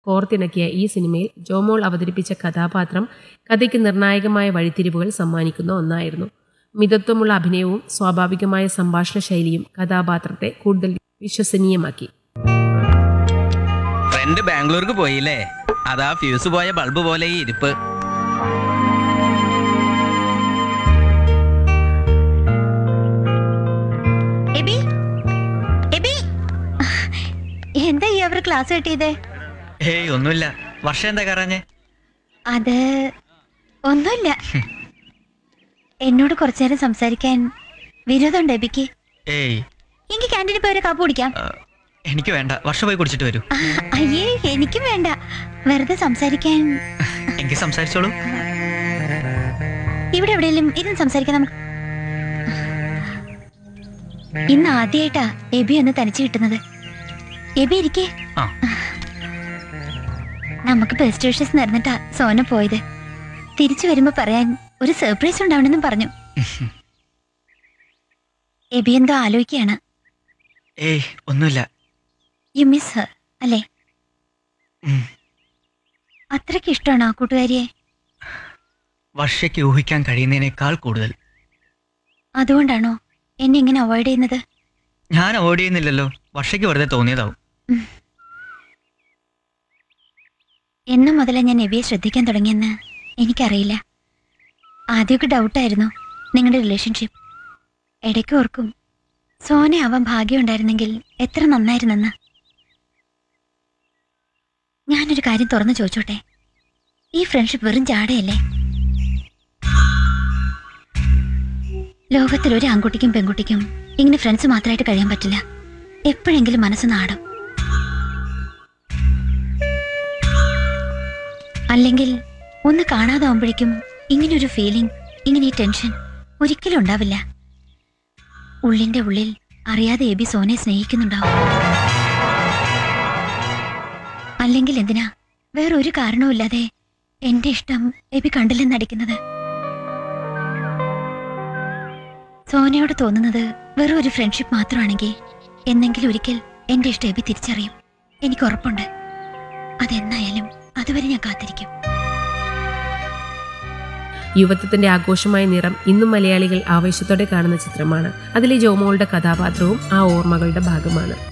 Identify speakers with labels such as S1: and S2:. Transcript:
S1: കോർത്തിണക്കിയ ഈ സിനിമയിൽ ജോമോൾ അവതരിപ്പിച്ച കഥാപാത്രം കഥയ്ക്ക് നിർണായകമായ വഴിത്തിരിവുകൾ സമ്മാനിക്കുന്ന ഒന്നായിരുന്നു മിതത്വമുള്ള അഭിനയവും സ്വാഭാവികമായ സംഭാഷണ ശൈലിയും കഥാപാത്രത്തെ കൂടുതൽ വിശ്വസനീയമാക്കി
S2: ഫ്രണ്ട് ബാംഗ്ലൂർക്ക് പോയില്ലേ അതാ ഫ്യൂസ് പോയ ബൾബ് പോലെ ഈ ഇരിപ്പ്
S3: എബി എബി എന്താ ഈ അവർ ക്ലാസ് കിട്ടിയത്
S2: ഏയ് ഒന്നുമില്ല വർഷം എന്താ കറാഞ്ഞേ
S3: അത് ഒന്നുമില്ല എന്നോട് കുറച്ചു നേരം സംസാരിക്കാൻ വിരോധമുണ്ട് എബിക്ക്
S2: ഏയ്
S3: എനിക്ക് ക്യാൻറ്റീനിൽ പോയി ഒരു കാപ്പ് കുടിക്കാം
S2: ആ, എനിക്ക് വേണ്ട വർഷം പോയി കുടിച്ചിട്ട് വരൂ
S3: ആ, അയ്യേ എനിക്കും വേണ്ട വെറുതെ സംസാരിക്കാൻ
S2: എനിക്ക് സംസാരിച്ചോളൂ
S3: ഇവിടെ എവിടെയെങ്കിലും ഇരുന്ന് സംസാരിക്കാൻ നമുക്ക് ഇന്ന് ആദ്യമായിട്ടാ എബി ഒന്ന് തനിച്ച് കിട്ടുന്നത് എബി ഇരിക്കേ
S2: ആ
S3: നമുക്ക് ബെസ്റ്റ് വിഷസ് നേർന്നിട്ടാ സോന പോയത് തിരിച്ചു വരുമ്പോ പറയാൻ ഒരു സർപ്രൈസ് ഉണ്ടാവണമെന്നും പറഞ്ഞു എബി എന്തോ ആലോചിക്കുകയാണ്
S2: ഏയ് ഒന്നുമില്ല
S3: യു മിസ് ഹർ അല്ലേ
S2: ഉം.
S3: അത്രയ്ക്ക് ഇഷ്ടമാണോ ആ കൂട്ടുകാരിയെ
S2: വർഷയ്ക്ക് ഊഹിക്കാൻ കഴിയുന്നതിനേക്കാൾ കൂടുതൽ
S3: അതുകൊണ്ടാണോ എന്നെ ഇങ്ങനെ അവോയ്ഡ് ചെയ്യുന്നത്
S2: ഞാൻ അവോയ്ഡ് ചെയ്യുന്നില്ലല്ലോ വർഷയ്ക്ക് വെറുതെ തോന്നിയതാവും
S3: എന്നു മുതലാ ഞാൻ എബിയെ ശ്രദ്ധിക്കാൻ തുടങ്ങിയെന്ന് എനിക്കറിയില്ല ആദ്യമൊക്കെ ഡൗട്ടായിരുന്നു നിങ്ങളുടെ റിലേഷൻഷിപ്പ് ഇടയ്ക്ക് ഓർക്കും സോന ആവാൻ ഭാഗ്യമുണ്ടായിരുന്നെങ്കിൽ എത്ര നന്നായിരുന്നെന്ന് ഞാനൊരു കാര്യം തുറന്നു ചോദിച്ചോട്ടെ ഈ ഫ്രണ്ട്ഷിപ്പ് വെറും ജാടയല്ലേ ലോകത്തിൽ ഒരു ആൺകുട്ടിക്കും പെൺകുട്ടിക്കും ഇങ്ങനെ ഫ്രണ്ട്സ് മാത്രമായിട്ട് കഴിയാൻ പറ്റില്ല എപ്പോഴെങ്കിലും മനസ്സ് നാടും അല്ലെങ്കിൽ ഒന്ന് കാണാതാവുമ്പോഴേക്കും ഇങ്ങനൊരു ഫീലിംഗ് ഇങ്ങനെ ഈ ടെൻഷൻ ഒരിക്കലും ഉണ്ടാവില്ല ഉള്ളിന്റെ ഉള്ളിൽ അറിയാതെ എബി സോനെ സ്നേഹിക്കുന്നുണ്ടാവും അല്ലെങ്കിൽ എന്തിനാ വേറൊരു കാരണവുമില്ലാതെ എന്റെ ഇഷ്ടം എബി കണ്ടില്ലെന്ന് നടിക്കുന്നത് സോനയോട് തോന്നുന്നത് വെറും ഒരു ഫ്രണ്ട്ഷിപ്പ് മാത്രമാണെങ്കിൽ എന്നെങ്കിലും ഒരിക്കൽ എന്റെ ഇഷ്ടം എബി തിരിച്ചറിയും എനിക്ക് ഉറപ്പുണ്ട് അതെന്നായാലും അതുവരെ ഞാൻ കാത്തിരിക്കും
S1: യുവത്വത്തിന്റെ ആഘോഷമായ നിറം ഇന്നും മലയാളികൾ ആവേശത്തോടെ കാണുന്ന ചിത്രമാണ് അതിലെ ജോമോളുടെ കഥാപാത്രവും ആ ഓർമ്മകളുടെ ഭാഗമാണ്